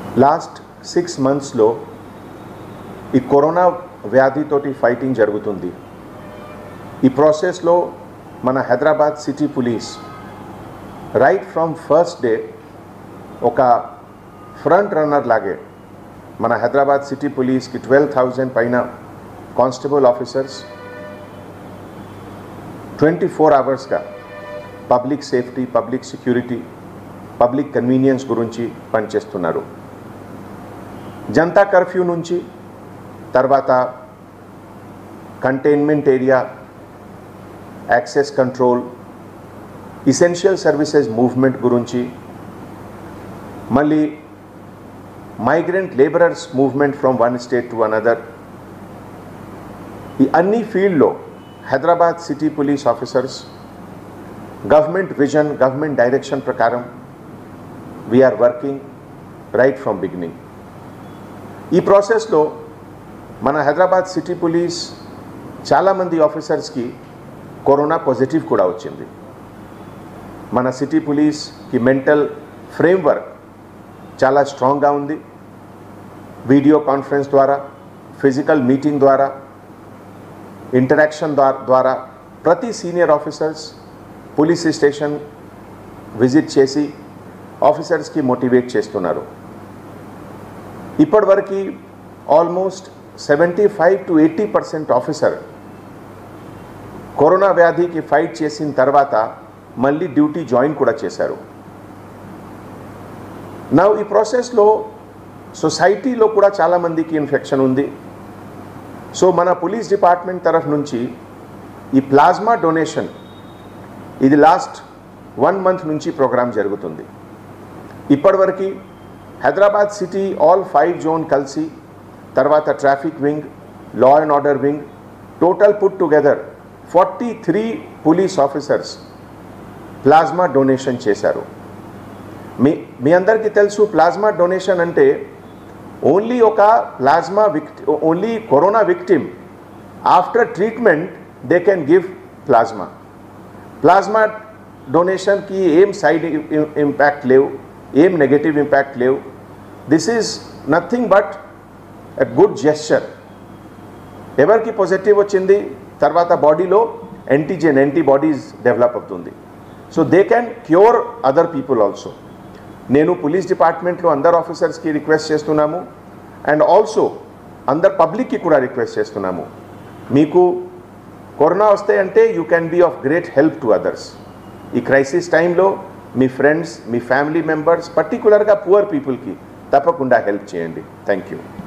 last six మంత్స్లో ఈ corona వ్యాధితోటి fighting జరుగుతుంది ఈ ప్రాసెస్లో మన Hyderabad city police right from first day ఒక ఫ్రంట్ రన్నర్ లాగే మన హైదరాబాద్ సిటీ పోలీస్కి ట్వెల్వ్ థౌజండ్ పైన కానిస్టేబుల్ ఆఫీసర్స్ ట్వంటీ ఫోర్ అవర్స్గా public safety public security public convenience గురించి పనిచేస్తున్నారు జనతా కర్ఫ్యూ నుంచి తర్వాత containment area access control essential services movement గురించి మళ్ళీ migrant labourers movement from one state to another ఈ అన్ని ఫీల్డ్లో Hyderabad city police officers government vision government direction ప్రకారం we are working right from beginning ఈ ప్రాసెస్లో మన హైదరాబాద్ సిటీ పోలీస్ చాలామంది ఆఫీసర్స్కి కరోనా పాజిటివ్ కూడా వచ్చింది మన సిటీ పోలీస్కి మెంటల్ ఫ్రేమ్వర్క్ చాలా స్ట్రాంగ్గా ఉంది వీడియో కాన్ఫరెన్స్ ద్వారా ఫిజికల్ మీటింగ్ ద్వారా ఇంటరాక్షన్ ద్వారా ప్రతి senior officers police station visit చేసి ఆఫీసర్స్కి మోటివేట్ చేస్తున్నారు ఇప్పటివరకు almost seventy five to eighty percent officer corona వ్యాధికి ఫైట్ చేసిన తర్వాత మళ్ళీ డ్యూటీ జాయిన్ కూడా చేశారు నా ఈ ప్రాసెస్లో సొసైటీలో కూడా చాలామందికి ఇన్ఫెక్షన్ ఉంది సో మన పోలీస్ డిపార్ట్మెంట్ తరఫు నుంచి ఈ ప్లాజ్మా డొనేషన్ ఇది లాస్ట్ వన్ మంత్ నుంచి ప్రోగ్రామ్ జరుగుతుంది ఇప్పటివరకు Hyderabad city all five zone కలిసి తర్వాత traffic wing law and order wing total put together forty three police officers plasma donation చేశారు మీ మీ అందరికీ తెలుసు ప్లాజ్మా డొనేషన్ అంటే ఓన్లీ ఒక ప్లాజ్మా విక్టి only corona victim after treatment they can give plasma plasma డొనేషన్కి ఏం సైడ్ ఇంపాక్ట్ లేవు ఏం నెగటివ్ ఇంపాక్ట్ లేవు this is nothing but a good gesture ఎవరికి పాజిటివ్ వచ్చింది తర్వాత బాడీలో యాంటీజెన్ యాంటీబాడీస్ డెవలప్ అవుతుంది so they can cure other people also నేను పోలీస్ డిపార్ట్మెంట్లో అందరు ఆఫీసర్స్కి రిక్వెస్ట్ చేస్తున్నాము అండ్ ఆల్సో అందరు పబ్లిక్కి కూడా రిక్వెస్ట్ చేస్తున్నాము మీకు కరోనా వస్తే అంటే you can be of great help to others ఈ క్రైసిస్ టైంలో మీ ఫ్రెండ్స్ మీ ఫ్యామిలీ మెంబర్స్ పర్టికులర్గా పువర్ పీపుల్కి తప్పకుండా హెల్ప్ చేయండి థ్యాంక్ యూ